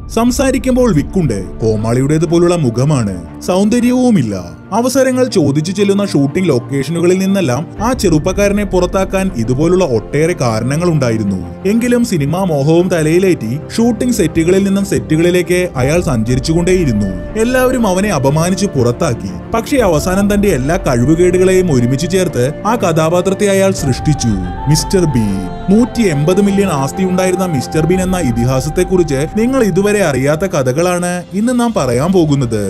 സംസാരിക്കുമ്പോൾ വിക്കുണ്ട് കോമാളിയുടേത് പോലുള്ള മുഖമാണ് സൗന്ദര്യവുമില്ല അവസരങ്ങൾ ചോദിച്ചു ചെല്ലുന്ന ഷൂട്ടിംഗ് ലൊക്കേഷനുകളിൽ നിന്നെല്ലാം ആ ചെറുപ്പക്കാരനെ പുറത്താക്കാൻ ഇതുപോലുള്ള ഒട്ടേറെ കാരണങ്ങൾ ഉണ്ടായിരുന്നു എങ്കിലും സിനിമാ മോഹവും തലയിലേറ്റി ഷൂട്ടിംഗ് സെറ്റുകളിൽ നിന്നും സെറ്റുകളിലേക്ക് അയാൾ സഞ്ചരിച്ചുകൊണ്ടേയിരുന്നു എല്ലാവരും അവനെ അപമാനിച്ച് പുറത്താക്കി പക്ഷേ അവസാനം തന്റെ എല്ലാ കഴിവുകേടുകളെയും ഒരുമിച്ച് ചേർത്ത് ആ കഥാപാത്രത്തെ അയാൾ സൃഷ്ടിച്ചു മിസ്റ്റർ ബീൻ നൂറ്റി എൺപത് മില്യൺ ആസ്തി ഉണ്ടായിരുന്ന മിസ്റ്റർ ബീൻ എന്ന ഇതിഹാസത്തെക്കുറിച്ച് നിങ്ങൾ ഇതുവരെ അറിയാത്ത കഥകളാണ് ഇന്ന് നാം പറയാൻ പോകുന്നത്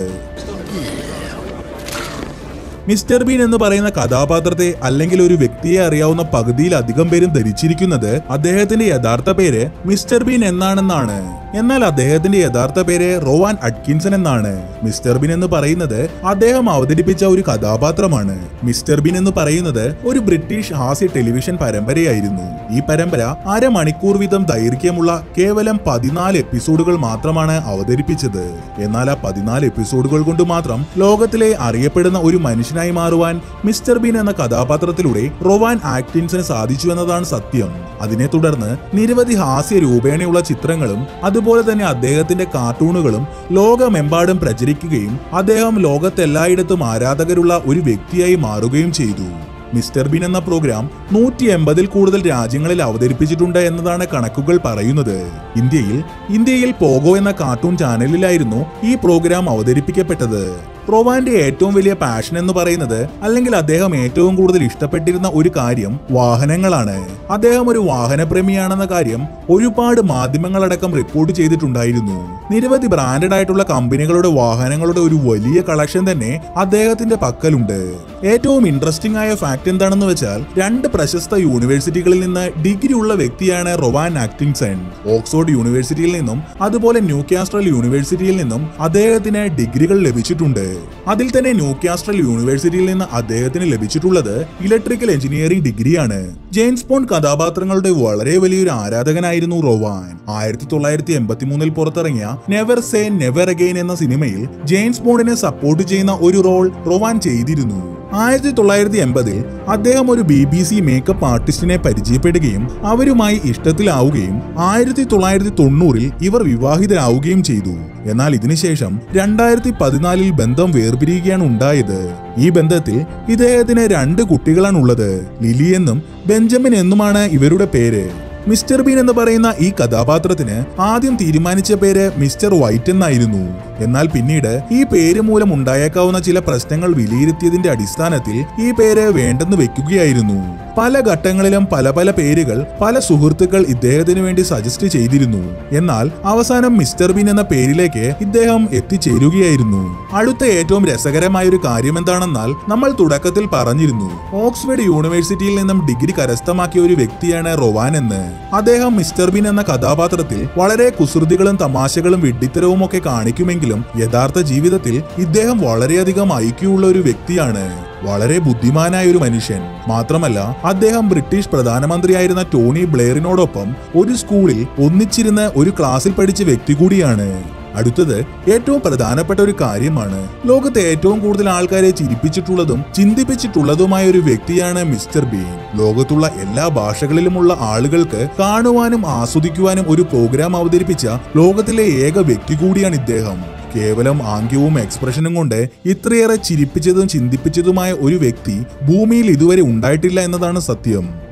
മിസ്റ്റർ ബീൻ എന്ന് പറയുന്ന കഥാപാത്രത്തെ അല്ലെങ്കിൽ ഒരു വ്യക്തിയെ അറിയാവുന്ന പകുതിയിലധികം പേരും ധരിച്ചിരിക്കുന്നത് അദ്ദേഹത്തിന്റെ യഥാർത്ഥ പേര് മിസ്റ്റർ ബീൻ എന്നാണെന്നാണ് എന്നാൽ അദ്ദേഹത്തിന്റെ യഥാർത്ഥ പേര് റോവാൻ അഡ്കിൻസൺ എന്നാണ് മിസ്റ്റർ ബീൻ എന്ന് പറയുന്നത് അദ്ദേഹം അവതരിപ്പിച്ച ഒരു കഥാപാത്രമാണ് മിസ്റ്റർ ബീൻ എന്ന് പറയുന്നത് ഒരു ബ്രിട്ടീഷ് ഹാസ്യ ടെലിവിഷൻ പരമ്പരയായിരുന്നു ഈ പരമ്പര അരമണിക്കൂർ വീതം ദൈർഘ്യമുള്ള കേവലം പതിനാല് എപ്പിസോഡുകൾ മാത്രമാണ് അവതരിപ്പിച്ചത് എന്നാൽ ആ പതിനാല് എപ്പിസോഡുകൾ കൊണ്ട് മാത്രം ലോകത്തിലെ അറിയപ്പെടുന്ന ഒരു മനുഷ്യനായി മാറുവാൻ മിസ്റ്റർ ബീൻ എന്ന കഥാപാത്രത്തിലൂടെ റോവാൻ ആക്ടിൻസിന് സാധിച്ചു എന്നതാണ് സത്യം അതിനെ തുടർന്ന് നിരവധി ഹാസ്യ രൂപേണയുള്ള ചിത്രങ്ങളും അതുപോലെ തന്നെ അദ്ദേഹത്തിന്റെ കാർട്ടൂണുകളും ലോകമെമ്പാടും പ്രചരിക്കുകയും അദ്ദേഹം ലോകത്തെല്ലായിടത്തും ആരാധകരുള്ള ഒരു വ്യക്തിയായി മാറുകയും ചെയ്തു മിസ്റ്റർ ബീൻ എന്ന പ്രോഗ്രാം നൂറ്റി എൺപതിൽ കൂടുതൽ രാജ്യങ്ങളിൽ അവതരിപ്പിച്ചിട്ടുണ്ട് എന്നതാണ് കണക്കുകൾ പറയുന്നത് ഇന്ത്യയിൽ ഇന്ത്യയിൽ പോഗോ എന്ന കാർട്ടൂൺ ചാനലിലായിരുന്നു ഈ പ്രോഗ്രാം അവതരിപ്പിക്കപ്പെട്ടത് റോവാന്റെ ഏറ്റവും വലിയ പാഷൻ എന്ന് പറയുന്നത് അല്ലെങ്കിൽ അദ്ദേഹം ഏറ്റവും കൂടുതൽ ഇഷ്ടപ്പെട്ടിരുന്ന ഒരു കാര്യം വാഹനങ്ങളാണ് അദ്ദേഹം ഒരു വാഹനപ്രേമിയാണെന്ന കാര്യം ഒരുപാട് മാധ്യമങ്ങളടക്കം റിപ്പോർട്ട് ചെയ്തിട്ടുണ്ടായിരുന്നു നിരവധി ബ്രാൻഡഡ് ആയിട്ടുള്ള കമ്പനികളുടെ വാഹനങ്ങളുടെ ഒരു വലിയ കളക്ഷൻ തന്നെ അദ്ദേഹത്തിന്റെ പക്കലുണ്ട് ഏറ്റവും ഇൻട്രസ്റ്റിംഗ് ആയ ഫാക്ട് എന്താണെന്ന് വെച്ചാൽ രണ്ട് പ്രശസ്ത യൂണിവേഴ്സിറ്റികളിൽ നിന്ന് ഡിഗ്രി ഉള്ള വ്യക്തിയാണ് റൊവാൻ ആക്ടിൻസൺ ഓക്സ്ഫോർഡ് യൂണിവേഴ്സിറ്റിയിൽ നിന്നും അതുപോലെ ന്യൂ കാസ്ട്രൽ യൂണിവേഴ്സിറ്റിയിൽ നിന്നും അദ്ദേഹത്തിന് ഡിഗ്രികൾ ലഭിച്ചിട്ടുണ്ട് അതിൽ തന്നെ ന്യൂ കാസ്ട്രൽ യൂണിവേഴ്സിറ്റിയിൽ നിന്ന് അദ്ദേഹത്തിന് ലഭിച്ചിട്ടുള്ളത് ഇലക്ട്രിക്കൽ എഞ്ചിനീയറിംഗ് ഡിഗ്രിയാണ് ജെയിംസ് ബോണ്ട് കഥാപാത്രങ്ങളുടെ വളരെ വലിയൊരു ആരാധകനായിരുന്നു റോവാൻ ആയിരത്തി തൊള്ളായിരത്തി എൺപത്തി മൂന്നിൽ പുറത്തിറങ്ങിയ നെവർ സേ നെവർ അഗെയിൻ എന്ന സിനിമയിൽ ജെയിംസ് ബോണ്ടിനെ സപ്പോർട്ട് ചെയ്യുന്ന ഒരു റോൾ റോവാൻ ചെയ്തിരുന്നു ആയിരത്തി തൊള്ളായിരത്തി എൺപതിൽ അദ്ദേഹം ഒരു ബി ബി സി മേക്കപ്പ് ആർട്ടിസ്റ്റിനെ പരിചയപ്പെടുകയും അവരുമായി ഇഷ്ടത്തിലാവുകയും ആയിരത്തി തൊള്ളായിരത്തി തൊണ്ണൂറിൽ ഇവർ വിവാഹിതരാവുകയും ചെയ്തു എന്നാൽ ഇതിനുശേഷം രണ്ടായിരത്തി പതിനാലിൽ ബന്ധം വേർപിരിയുകയാണ് ഉണ്ടായത് ഈ ബന്ധത്തിൽ ഇദ്ദേഹത്തിന് രണ്ട് കുട്ടികളാണുള്ളത് ലിലി എന്നും ബെഞ്ചമിൻ എന്നുമാണ് ഇവരുടെ പേര് മിസ്റ്റർ ബീൻ എന്ന് പറയുന്ന ഈ കഥാപാത്രത്തിന് ആദ്യം തീരുമാനിച്ച പേര് മിസ്റ്റർ വൈറ്റ് എന്നായിരുന്നു എന്നാൽ പിന്നീട് ഈ പേര് മൂലം ഉണ്ടായേക്കാവുന്ന ചില പ്രശ്നങ്ങൾ വിലയിരുത്തിയതിന്റെ അടിസ്ഥാനത്തിൽ ഈ പേര് വേണ്ടെന്ന് വെക്കുകയായിരുന്നു പല ഘട്ടങ്ങളിലും പല പല പേരുകൾ പല സുഹൃത്തുക്കൾ ഇദ്ദേഹത്തിന് വേണ്ടി സജസ്റ്റ് ചെയ്തിരുന്നു എന്നാൽ അവസാനം മിസ്റ്റർ ബീൻ എന്ന പേരിലേക്ക് ഇദ്ദേഹം എത്തിച്ചേരുകയായിരുന്നു അടുത്ത ഏറ്റവും രസകരമായ ഒരു കാര്യം എന്താണെന്നാൽ നമ്മൾ തുടക്കത്തിൽ പറഞ്ഞിരുന്നു ഓക്സ്ഫോർഡ് യൂണിവേഴ്സിറ്റിയിൽ നിന്നും ഡിഗ്രി കരസ്ഥമാക്കിയ ഒരു വ്യക്തിയാണ് റൊവാൻ എന്ന് അദ്ദേഹം മിസ്റ്റർ ബീൻ എന്ന കഥാപാത്രത്തിൽ വളരെ കുസൃതികളും തമാശകളും വിഡ്ഢിത്തരവും ഒക്കെ കാണിക്കുമെങ്കിലും യഥാർത്ഥ ജീവിതത്തിൽ ഇദ്ദേഹം വളരെയധികം ഐക്യമുള്ള ഒരു വ്യക്തിയാണ് വളരെ ബുദ്ധിമാനായ ഒരു മനുഷ്യൻ മാത്രമല്ല അദ്ദേഹം ബ്രിട്ടീഷ് പ്രധാനമന്ത്രിയായിരുന്ന ടോണി ബ്ലെയറിനോടൊപ്പം ഒരു സ്കൂളിൽ ഒന്നിച്ചിരുന്ന് ഒരു ക്ലാസ്സിൽ പഠിച്ച വ്യക്തി കൂടിയാണ് അടുത്തത് ഏറ്റവും പ്രധാനപ്പെട്ട ഒരു കാര്യമാണ് ലോകത്തെ ഏറ്റവും കൂടുതൽ ആൾക്കാരെ ചിരിപ്പിച്ചിട്ടുള്ളതും ചിന്തിപ്പിച്ചിട്ടുള്ളതുമായ ഒരു വ്യക്തിയാണ് മിസ്റ്റർ ബീൻ ലോകത്തുള്ള എല്ലാ ഭാഷകളിലുമുള്ള ആളുകൾക്ക് കാണുവാനും ആസ്വദിക്കുവാനും ഒരു പ്രോഗ്രാം അവതരിപ്പിച്ച ലോകത്തിലെ ഏക വ്യക്തി കൂടിയാണ് ഇദ്ദേഹം കേവലം ആംഗ്യവും എക്സ്പ്രഷനും കൊണ്ട് ഇത്രയേറെ ചിരിപ്പിച്ചതും ചിന്തിപ്പിച്ചതുമായ ഒരു വ്യക്തി ഭൂമിയിൽ ഇതുവരെ ഉണ്ടായിട്ടില്ല എന്നതാണ് സത്യം